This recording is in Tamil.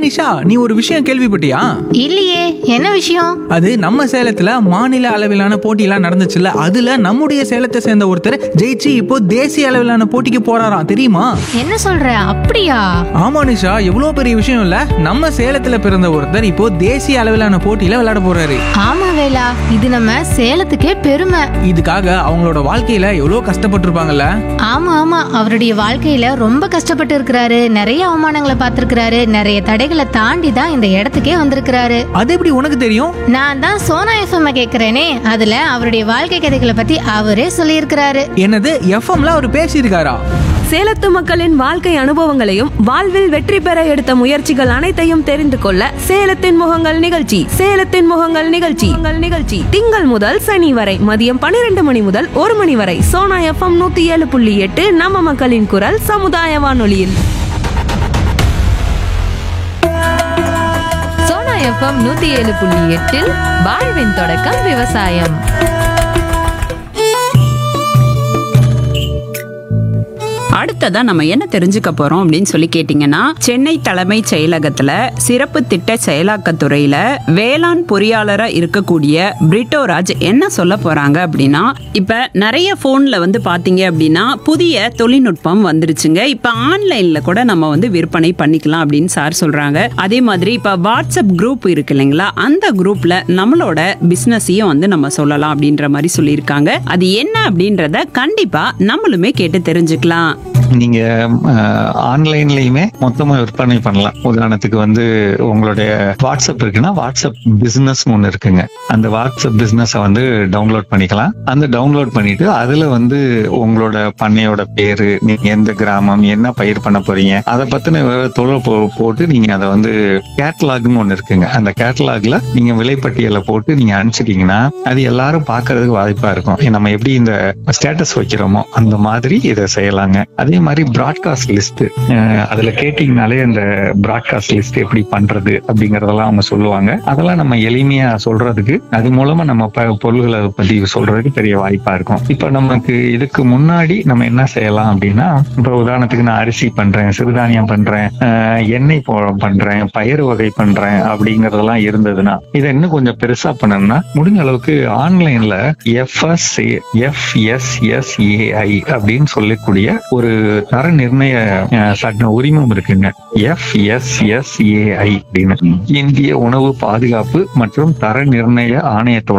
நிஷா நீ ஒரு விஷயம் கேள்விப்பட்டியா இல்லையே என்ன விஷயம் அது நம்ம சேலத்துல மாநில அளவிலான போட்டியெல்லாம் நடந்துச்சுல்ல அதுல நம்முடைய சேலத்தை சேர்ந்த ஒருத்தர் ஜெயிச்சு இப்போ தேசிய அளவிலான போட்டிக்கு போறாராம் தெரியுமா என்ன சொல்ற அப்படியா ஆமா நிஷா எவ்வளவு பெரிய விஷயம் இல்ல நம்ம சேலத்துல பிறந்த ஒருத்தர் இப்போ தேசிய அளவிலான போட்டியில விளையாட போறாரு ஆமா வேலா இது நம்ம சேலத்துக்கே பெருமை இதுக்காக அவங்களோட வாழ்க்கையில எவ்வளவு கஷ்டப்பட்டிருப்பாங்கல்ல ஆமா ஆமா அவருடைய வாழ்க்கையில ரொம்ப கஷ்டப்பட்டு இருக்கிறாரு நிறைய அவமானங்களை பார்த்திருக்கிறாரு நிறைய தடைகளை தாண்டி தான் இந்த இடத்துக்கே வந்திருக்கிறாரு அது எப்படி உனக்கு தெரியும் நான் தான் சோனா எஃப்எம் கேக்குறேனே அதுல அவருடைய வாழ்க்கை கதைகளை பத்தி அவரே சொல்லியிருக்கிறாரு என்னது எஃப்எம்ல அவர் பேசியிருக்காரா சேலத்து மக்களின் வாழ்க்கை அனுபவங்களையும் வாழ்வில் வெற்றி பெற எடுத்த முயற்சிகள் அனைத்தையும் தெரிந்து கொள்ள சேலத்தின் முகங்கள் நிகழ்ச்சி சேலத்தின் முகங்கள் நிகழ்ச்சி உங்கள் நிகழ்ச்சி திங்கள் முதல் சனி வரை மதியம் பன்னிரண்டு மணி முதல் ஒரு மணி வரை சோனா எஃப்எம் நூத்தி ஏழு புள்ளி எட்டு நம்ம மக்களின் குரல் சமுதாய வானொலியில் சோனா எஃப்எம் நூத்தி ஏழு புள்ளி எட்டில் வாழ்வின் தொடக்கம் விவசாயம் அடுத்ததா நம்ம என்ன தெரிஞ்சுக்க போறோம் அப்படின்னு சொல்லி கேட்டீங்கன்னா சென்னை தலைமைச் செயலகத்துல சிறப்பு திட்ட செயலாக்கத்துறையில வேளாண் பொறியாளரா இருக்கக்கூடிய பிரிட்டோராஜ் என்ன சொல்ல போறாங்க அப்படின்னா இப்ப நிறைய போன்ல வந்து பாத்தீங்க அப்படின்னா புதிய தொழில்நுட்பம் வந்துருச்சுங்க இப்ப ஆன்லைன்ல கூட நம்ம வந்து விற்பனை பண்ணிக்கலாம் அப்படின்னு சார் சொல்றாங்க அதே மாதிரி இப்ப வாட்ஸ்அப் குரூப் இருக்கு இல்லைங்களா அந்த குரூப்ல நம்மளோட பிசினஸையும் வந்து நம்ம சொல்லலாம் அப்படின்ற மாதிரி சொல்லியிருக்காங்க அது என்ன அப்படின்றத கண்டிப்பா நம்மளுமே கேட்டு தெரிஞ்சுக்கலாம் நீங்க ஆன்லைன்லயுமே மொத்தமா விற்பனை பண்ணலாம் உதாரணத்துக்கு வந்து உங்களுடைய வாட்ஸ்அப் இருக்குன்னா வாட்ஸ்அப் பிசினஸ் ஒன்று இருக்குங்க அந்த வாட்ஸ்அப் பிசினஸை வந்து டவுன்லோட் பண்ணிக்கலாம் அந்த டவுன்லோட் பண்ணிட்டு அதுல வந்து உங்களோட பண்ணையோட பேரு நீங்க எந்த கிராமம் என்ன பயிர் பண்ண போறீங்க அதை பத்தின தொழில் போட்டு நீங்க அதை வந்து கேட்டலாக்னு ஒன்று இருக்குங்க அந்த கேட்டலாக்ல நீங்க விலைப்பட்டியலை போட்டு நீங்க அனுப்பிச்சிட்டீங்கன்னா அது எல்லாரும் பார்க்கிறதுக்கு வாய்ப்பா இருக்கும் நம்ம எப்படி இந்த ஸ்டேட்டஸ் வைக்கிறோமோ அந்த மாதிரி இதை செய்யலாங்க அதே மாதிரி ப்ராட்காஸ்ட் லிஸ்ட் அதுல கேட்டீங்கனாலே அந்த ப்ராட்காஸ்ட் லிஸ்ட் எப்படி பண்றது அப்படிங்கறதெல்லாம் அவங்க சொல்லுவாங்க அதெல்லாம் நம்ம எளிமையா சொல்றதுக்கு அது மூலமா நம்ம ப- பொருள்களை பத்தி சொல்றதுக்கு பெரிய வாய்ப்பா இருக்கும் இப்ப நமக்கு இதுக்கு முன்னாடி நம்ம என்ன செய்யலாம் அப்படின்னா இப்ப உதாரணத்துக்கு நான் அரிசி பண்றேன் சிறுதானியம் பண்றேன் அஹ், எண்ணெய் போ- பண்றேன் பயிர் வகை பண்றேன் அப்படிங்கறதெல்லாம் இருந்ததுன்னா இதை இன்னும் கொஞ்சம் பெருசா பண்ணணும்னா முடிஞ்ச அளவுக்கு ஆன்லைன்ல எஃப்எஸ் எஃப்எஸ்எஸ்ஏஐ அப்படின்னு சொல்லக்கூடிய ஒரு தர நிர்ணய அஹ், சட்ட உரிமம் இருக்குங்க எஃப்எஸ்எஸ்ஏஐ அப்படின்னு இந்திய உணவு பாதுகாப்பு மற்றும் தர நிர்ணய ஆணையத்தோட